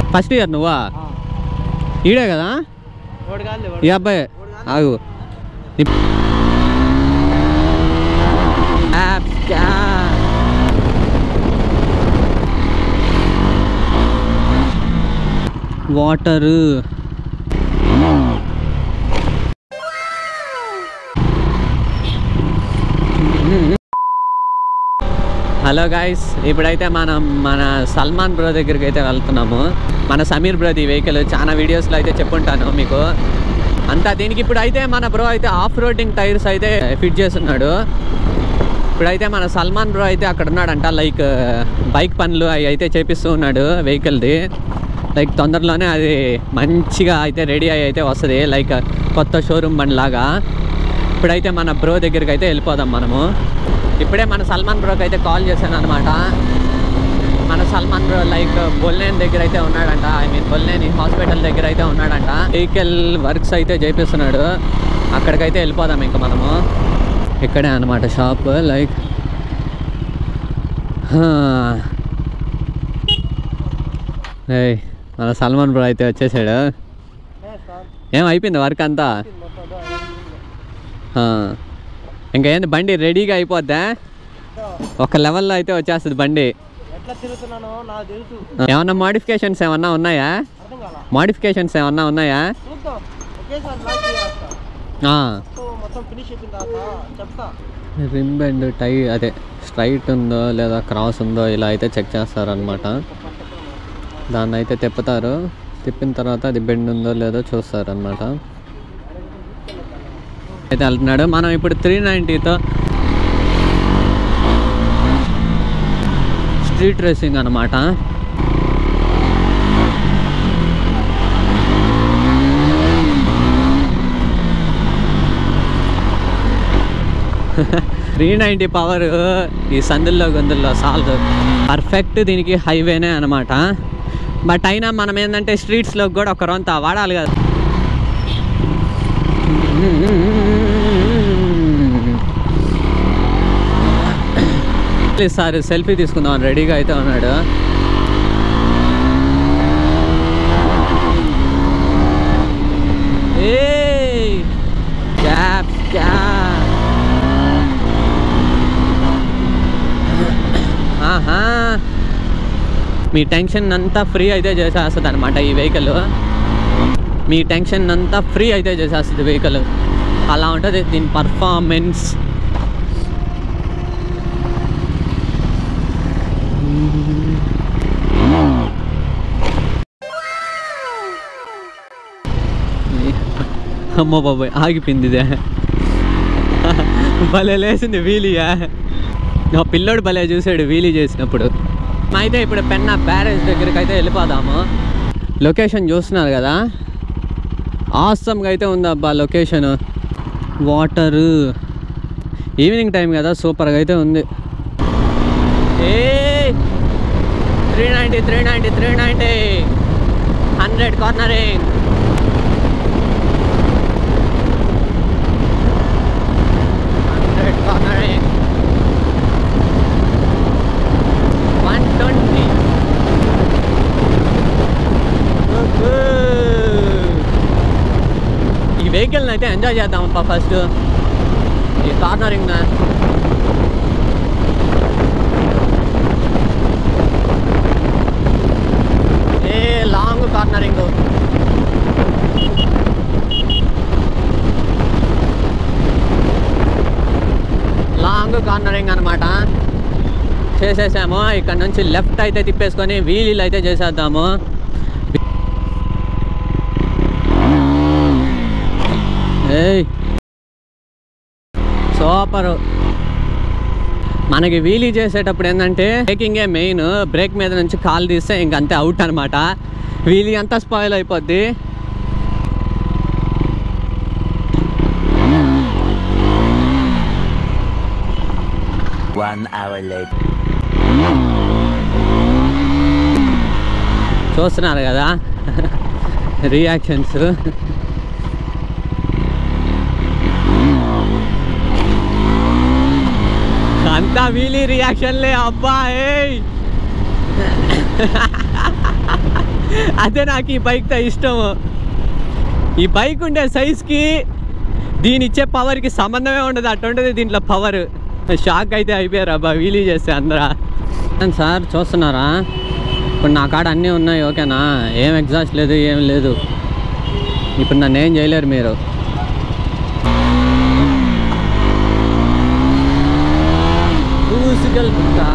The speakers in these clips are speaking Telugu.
ఫస్ట్ ఇయర్ నువ్వా ఈడే కదా ఓడి కాదు ఈ అబ్బాయి ఆగు నీ- యాప్ క్యా? వాటరు హలో గాయస్ ఇప్పుడైతే మనం మన సల్మాన్ బ్రో దగ్గరికి అయితే వెళ్తున్నాము మన సమీర్ బ్రో ఈ వెహికల్ చాలా వీడియోస్లో అయితే చెప్పుంటాను మీకు అంతా దీనికి ఇప్పుడు అయితే మన బ్రో అయితే ఆఫ్ రోడింగ్ టైర్స్ అయితే ఫిట్ చేస్తున్నాడు ఇప్పుడైతే మన సల్మాన్ బ్రో అయితే అక్కడ ఉన్నాడంట లైక్ బైక్ పనులు అవి అయితే చేపిస్తూ ఉన్నాడు వెహికల్ది లైక్ తొందరలోనే అది మంచిగా అయితే రెడీ అయ్యి అయితే వస్తుంది లైక్ కొత్త షోరూమ్ బండి లాగా ఇప్పుడైతే మన బ్రో దగ్గరికి అయితే వెళ్ళిపోదాం మనము ఇప్పుడే మన సల్మాన్ బ్రోకి అయితే కాల్ చేశాను అనమాట మన సల్మాన్ బ్రో లైక్ బొల్నేన్ దగ్గర అయితే ఉన్నాడంట ఐ మీన్ బొల్నేని హాస్పిటల్ దగ్గర అయితే ఉన్నాడంట వెహికల్ వర్క్స్ అయితే చేపిస్తున్నాడు అక్కడికైతే వెళ్ళిపోదాం ఇంకా మనము ఇక్కడే అనమాట షాప్ లైక్ ఏయ్ మన సల్మాన్ బ్రో అయితే వచ్చేసాడు ఏం అయిపోయింది వర్క్ అంతా ఆ. ఇంకా ఏంది బండి రెడీగా అయిపోద్దా ఒక లెవెల్లో అయితే వచ్చేస్తుంది బండి ఎట్లా తిరుగుతున్నానో నాకు తెలుసు ఏమన్నా మోడిఫికేషన్స్ ఏమన్నా ఉన్నాయా అర్థం కాల మోడిఫికేషన్స్ ఏమన్నా ఉన్నాయా చూద్దాం ఒకేసారి లాక్ చేస్తా ఆ. సో మొత్తం ఫినిష్ అయిపోయిన తర్వాత చెప్తా రిమ్ బెండ్ టై అదే స్ట్రైట్ ఉందో లేదా క్రాస్ ఉందో ఇలా అయితే చెక్ చేస్తారనమాట దాన్ని అయితే తిప్పుతారు తిప్పిన తర్వాత అది బెండ్ ఉందో లేదో చూస్తారనమాట అయితే వెళ్తున్నాడు మనం ఇప్పుడు త్రీ నైంటీతో స్ట్రీట్ రేసింగ్ అనమాట త్రీ నైంటీ పవర్ ఈ సందుల్లో గొంతుల్లో సాల్వ్ పర్ఫెక్ట్ దీనికి హైవేనే అనమాట బట్ అయినా మనం ఏంటంటే స్ట్రీట్స్లో కూడా ఒక రొంత వాడాలి కదా సార్ సెల్ఫీ తీసుకుందాం రెడీగా అయితే ఉన్నాడు ఏయ్ క్యాప్ క్యాప్ ఆహా మీ టెన్షన్ అంతా ఫ్రీ అయితే చేసేస్తుంది అనమాట ఈ వెహికల్ మీ టెన్షన్ అంతా ఫ్రీ అయితే చేసేస్తుంది వెహికల్ అలా ఉంటుంది దీని పర్ఫార్మెన్స్ అమ్మో బాబాయ్ ఆగిపోయింది ఇదే భలే లేసింది వీలియా నా పిల్లోడు భలే చూసాడు వీలీ చేసినప్పుడు మా అయితే ఇప్పుడు పెన్న బ్యారేజ్ దగ్గరికి అయితే వెళ్ళిపోదాము లొకేషన్ చూస్తున్నారు కదా ఆసమ్గా అయితే ఉంది అబ్బా లొకేషన్ వాటరు ఈవినింగ్ టైం కదా సూపర్గా అయితే ఉంది ఏ three ninety three ninety three ninety hundred cornering hundred cornering one twenty ఈ వెహికల్ని అయితే ఎంజాయ్ చేద్దామప్పా ఫస్ట్ ఈ cornering a long cornering long cornering అనమాట చేసేసాము ఇక్కడ నుంచి లెఫ్ట్ అయితే తిప్పేసుకొని వీలీలు అయితే చేసేద్దాము ఏయ్ సూపరు మనకి వీలీ చేసేటప్పుడు ఏంటంటే బ్రేకింగే మెయిన్ బ్రేక్ మీద నుంచి కాలు తీస్తే ఇంక అంతే అవుట్ అనమాట వీలీ అంతా స్పాయిల్ అయిపోద్ది One hour later. చూస్తున్నారు కదా రియాక్షన్స్ అంతా వీలీ రియాక్షన్లే అబ్బా ఏయ్ అదే నాకు ఈ బైక్తో ఇష్టము ఈ బైక్ ఉండే సైజ్కి దీని ఇచ్చే పవర్కి సంబంధమే ఉండదు అటుంటది దీంట్లో పవర్ షాక్ అయితే అయిపోయారు అబ్బా వీలీ చేస్తే అందరా సార్ చూస్తున్నారా ఇప్పుడు నా కాడ అన్నీ ఉన్నాయి ఓకేనా ఏం ఎగ్జాస్ట్ లేదు ఏం లేదు ఇప్పుడు నన్ను ఏం చేయలేరు మీరు చూసుకెళ్తా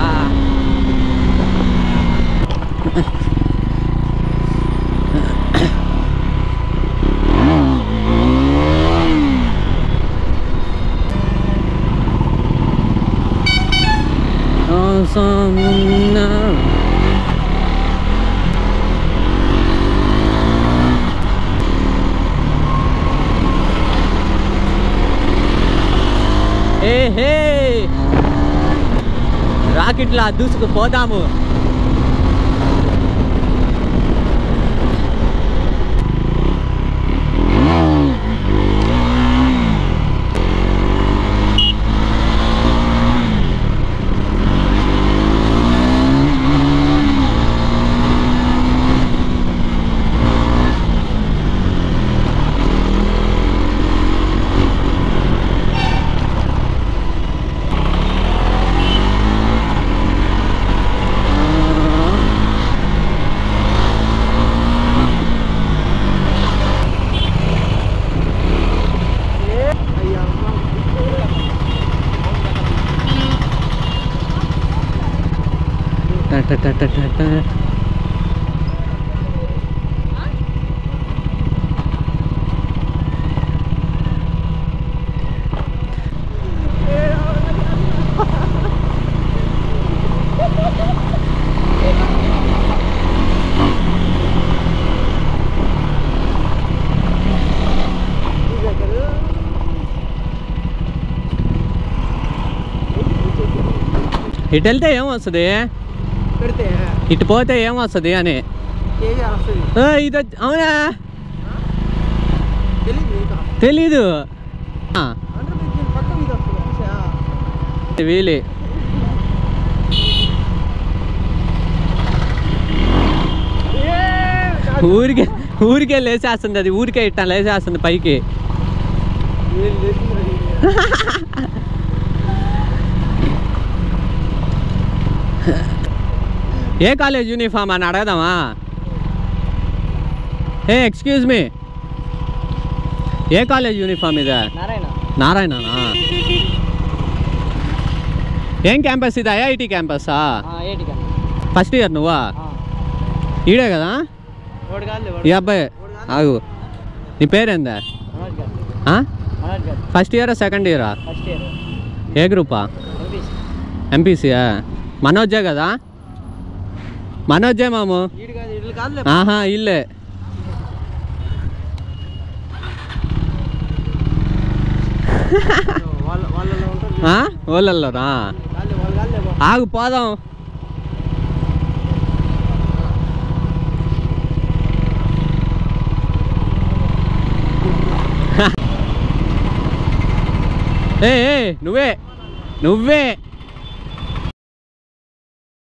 ఏ హే రాకెట్లా దూసుకు పోదాము ట ట ట ట ట ట. ఇటు వెళ్తే ఏం వస్తుంది పెడితే ఇటు పోతే ఏం వస్తుంది అని కేజీ వస్తుంది ఆ, ఇది వచ్చి- అవునా తెలియదు ఇంకా తెలీదు ఆ, అంటే మీకు దీని పక్కన ఇది వస్తుంది చూసా? వీలి ఊరికే ఊరికే లేసేస్తుంది అది ఊరికే ఇట్టా లేసేస్తుంది పైకి వీళ్ళు చేసింది ఇది. ఏ కాలేజ్ యూనిఫామ్ అని అడగదామా ఏ ఎక్స్క్యూజ్ మీ ఏ కాలేజ్ యూనిఫామ్ ఇదే నారాయణ నారాయణనా ఏం క్యాంపస్ ఇది ఐఐటి క్యాంపస్సా ఏటికా ఫస్ట్ ఇయర్ నువ్వా ఈడే కదా వాడు కాదు ఈ అబ్బాయి ఆగు నీ పేరేందా మనోజ్ గారు ఆ? మనోజ్ గారు ఫస్ట్ ఇయరా సెకండ్ ఇయరా ఫస్ట్ ఇయర్ ఏ గ్రూపా ఎంపీసీ ఎంపీసీయా మనోజే కదా మనోజే మాము వీడు కాదు వీళ్ళు కాదులే ఆహా ఇల్లే వాళ్ళ వాళ్ళలో ఉంటారు ఆ? ఓళ్ళల్లోనా కాదులే వాళ్ళు కాదులే బాబు. ఆగు పోదాం ఏ ఏ, నువ్వే నువ్వే